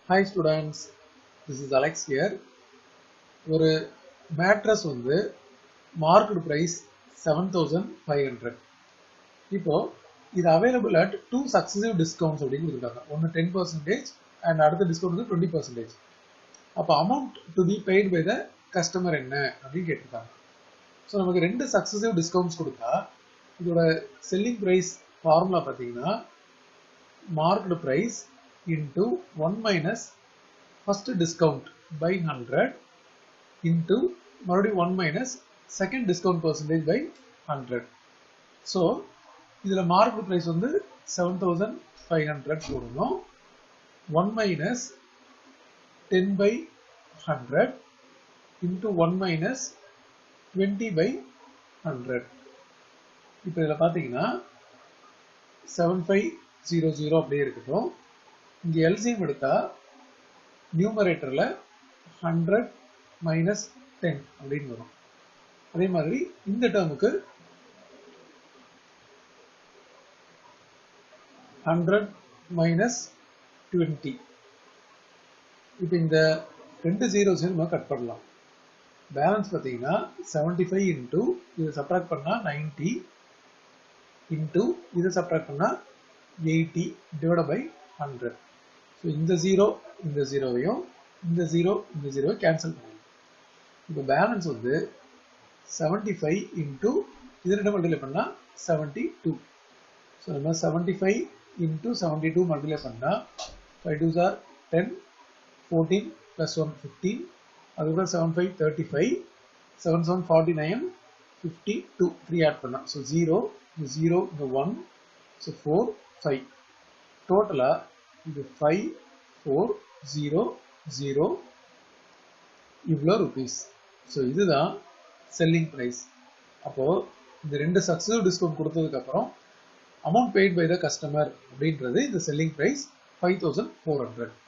hi students this is Alex here ஒரு mattress வந்து market price seven thousand five hundred இப்போ இது available at two successive discounts அப்படின்னு கொடுத்துருக்காங்க ஒன்று டென் பர்சன்டேஜ் அண்ட் அடுத்த டிஸ்கவுண்ட் வந்து டுவெண்ட்டி பர்சன்டேஜ் அப்போ amount to be paid by the customer என்ன அப்படின்னு கேட்டிருக்காங்க ஸோ நமக்கு ரெண்டு சக்சசிவ் டிஸ்கவுண்ட்ஸ் கொடுத்தா இதோட செல்லிங் ப்ரைஸ் ஃபார்முலா பார்த்தீங்கன்னா marked price into one minus first discount by hundred into மறுபடியும் one minus second discount percentage by hundred so இதில் மார்க்கெட் ப்ரைஸ் வந்து செவன் தௌசண்ட் ஃபைவ் ஹண்ட்ரட் போடணும் one minus ten by hundred into one minus twenty by hundred இப்போ இதில் பார்த்தீங்கன்னா seven five zero zero அப்படியே இருக்கட்டும் இங்கே எல்சிஎம் எடுத்தால் நியூமரேட்டரில் ஹண்ட்ரட் மைனஸ் டென் அப்படின்னு வரும் அதே மாதிரி இந்த டேர்முக்கு ஹண்ட்ரட் மைனஸ் டுவெண்ட்டி இப்போ இந்த ரெண்டு ஜீரோஸையும் நம்ம கட் பண்ணலாம் பேலன்ஸ் பார்த்தீங்கன்னா செவன்டி ஃபைவ் இன்டூ இதை சப்ராக்ட் பண்ணால் நைன்டி இன்டூ இதை சப்ராக்ட் பண்ணால் eighty divide by hundred so இந்த ஜீரோ இந்த ஜீரோவையும் இந்த ஜீரோ இந்த ஜீரோவை கேன்சல் பண்ணணும் இப்போ பேலன்ஸ் வந்து செவன்டி ஃபைவ் இன்டூ இது ரெண்டு மல்டிப்ளை பண்ணால் செவன்டி டூ ஸோ நம்ம seventy five into seventy two multiply பண்ணால் five two sir ten fourteen plus one fifteen அதுக்கப்புறம் seven five thirty five seven seven forty nine fifty two three add பண்ணலாம் so zero இந்த zero இந்த one so four five டோட்டலாக இது five four zero zero இவ்வளோ rupees so இதுதான் selling price அப்போது இந்த ரெண்டு சக்ஸசிவ் டிஸ்கவுண்ட் கொடுத்ததுக்கப்புறம் amount paid by the customer அப்படின்றது இந்த selling price five thousand four hundred